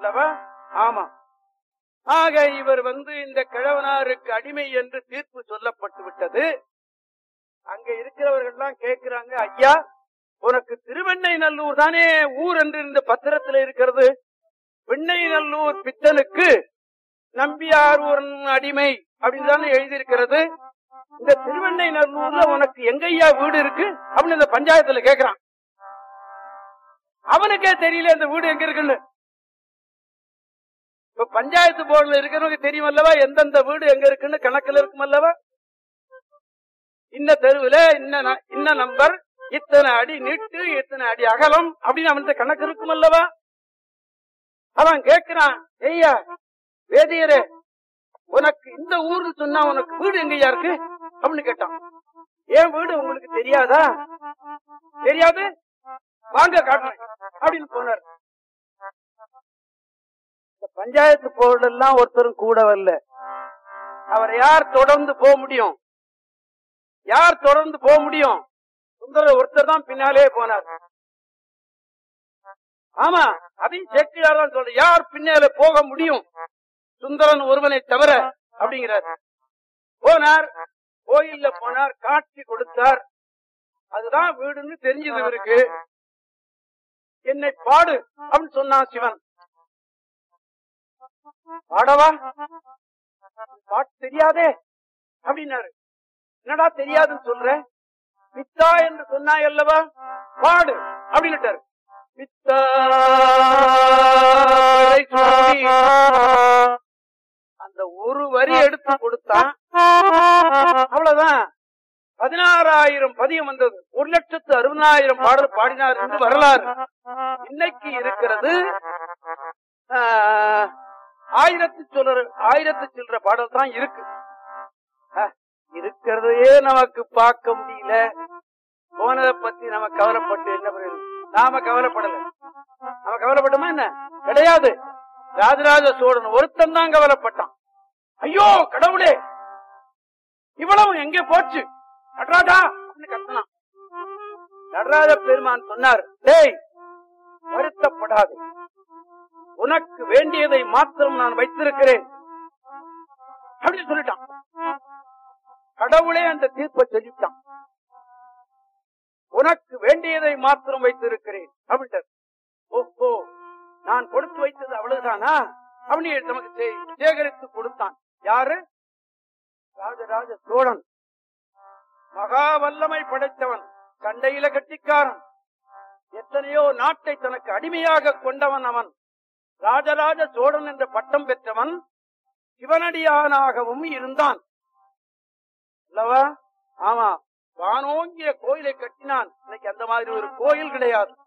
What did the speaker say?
அல்லவா ஆமா ஆக இவர் வந்து இந்த கிழவனாருக்கு அடிமை என்று தீர்ப்பு சொல்லப்பட்டு விட்டது அங்க இருக்கிறவர்கள்லாம் கேட்கிறாங்க ஐயா உனக்கு திருவெண்ணை நல்லூர் தானே ஊர் என்று இந்த பத்திரத்துல இருக்கிறது வெண்ணை நல்லூர் பித்தனுக்கு நம்பியார் ஒரு அடிமை அப்படின்னு தானே எழுதியிருக்கிறது இந்த திருவெண்ணை நல்லூர்ல உனக்கு எங்கய்யா வீடு இருக்கு அப்படின்னு இந்த பஞ்சாயத்துல கேக்குறான் அவனுக்கே தெரியல இந்த வீடு எங்க இருக்குன்னு இப்ப பஞ்சாயத்து போர்டுல இருக்கிறவங்க தெரியும் அல்லவா எந்தெந்த வீடு எங்க இருக்குன்னு கணக்குல இருக்கும் அல்லவா இந்த தெருவுல இன்ன ந- இன்ன நம்பர் இத்தனை அடி நீட்டு இத்தனை அடி அகலம் அப்படின்னு அவன்கிட்ட கணக்கு இருக்கும் அல்லவா அவன் கேட்கிறான் ஐயா வேதியரே உனக்கு இந்த ஊர்னு சொன்னா உனக்கு வீடு எங்கய்யா இருக்கு அப்படின்னு கேட்டான் என் வீடு உங்களுக்கு தெரியாதா தெரியாது வாங்க காட்டுறேன் அப்படின்னு போனார் இந்த பஞ்சாயத்து போர்டு எல்லாம் ஒருத்தரும் கூட வரல அவரை யார் தொடர்ந்து போக முடியும் யார் தொடர்ந்து போக முடியும் சுந்தர ஒருத்தர் தான் பின்னாலே போனார் ஆமா அதையும் சேக்கிழார் தான் சொல்ற யார் பின்னாலே போக முடியும் சுந்தரன் ஒருவனை தவிர அப்படிங்கிறார் போனார் கோயில்ல போனார் காட்சி கொடுத்தார் அதுதான் வீடுன்னு தெரிஞ்சது இவருக்கு என்னை பாடு அப்படின்னு சொன்னான் சிவன் பாடவா பாட்டு தெரியாதே அப்படின்னாரு என்னடா தெரியாதுன்னு சொல்ற பித்தா என்று சொன்னாய் அல்லவா பாடு அப்படின்னுட்டாரு பித்தா பிறை சூடி. அந்த ஒரு வரி எடுத்து கொடுத்தான் அவ்வளவுதான் பதினாறாயிரம் பதியம் வந்தது ஒரு லட்சத்து அறுபதாயிரம் பாடல் பாடினார் என்று வரலாறு இன்னைக்கு இருக்கிறது ஆஹ், ஆயிரத்து சொல்ற ஆயிரத்து சில்லற பாடல் தான் இருக்கு அஹ், இருக்கிறதையே நமக்கு பார்க்க முடியல போனதை பத்தி நம்ம கவலைப்பட்டு என்ன பண்ணுறது நாம கவலைப்படல நாம கவலைப்பட்டோமா என்ன கிடையாது ராஜராஜ சோழன் ஒருத்தன் தான் கவலைப்பட்டான் ஐயோ கடவுளே இவ்வளவு எங்கே போச்சு நடராஜா அப்படின்னு கத்தினான் நடராஜ பெருமான் சொன்னார் டேய் வருத்தப்படாது உனக்கு வேண்டியதை மாத்திரம் நான் வைத்திருக்கிறேன் அப்படின்னு சொல்லிட்டான் கடவுளே அந்த தீர்ப்பை சொல்லிட்டான் உனக்கு வேண்டியதை மாத்திரம் வைத்திருக்கிறேன் அப்படின்ட்டு ஓஹோ நான் கொடுத்து வைத்தது அவ்வளவுதானா அப்படின்னு நமக்கு சே- சேகரித்து கொடுத்தான் யாரு ராஜராஜ சோழன் மகா வல்லமை படைத்தவன் சண்டையில கட்டிக்காரன் எத்தனையோ நாட்டை தனக்கு அடிமையாக கொண்டவன் அவன் ராஜராஜ சோழன் என்ற பட்டம் பெற்றவன் சிவனடியானாகவும் இருந்தான் அல்லவா ஆமா வானோங்கிய கோயிலை கட்டினான் இன்னைக்கு அந்த மாதிரி ஒரு கோயில் கிடையாது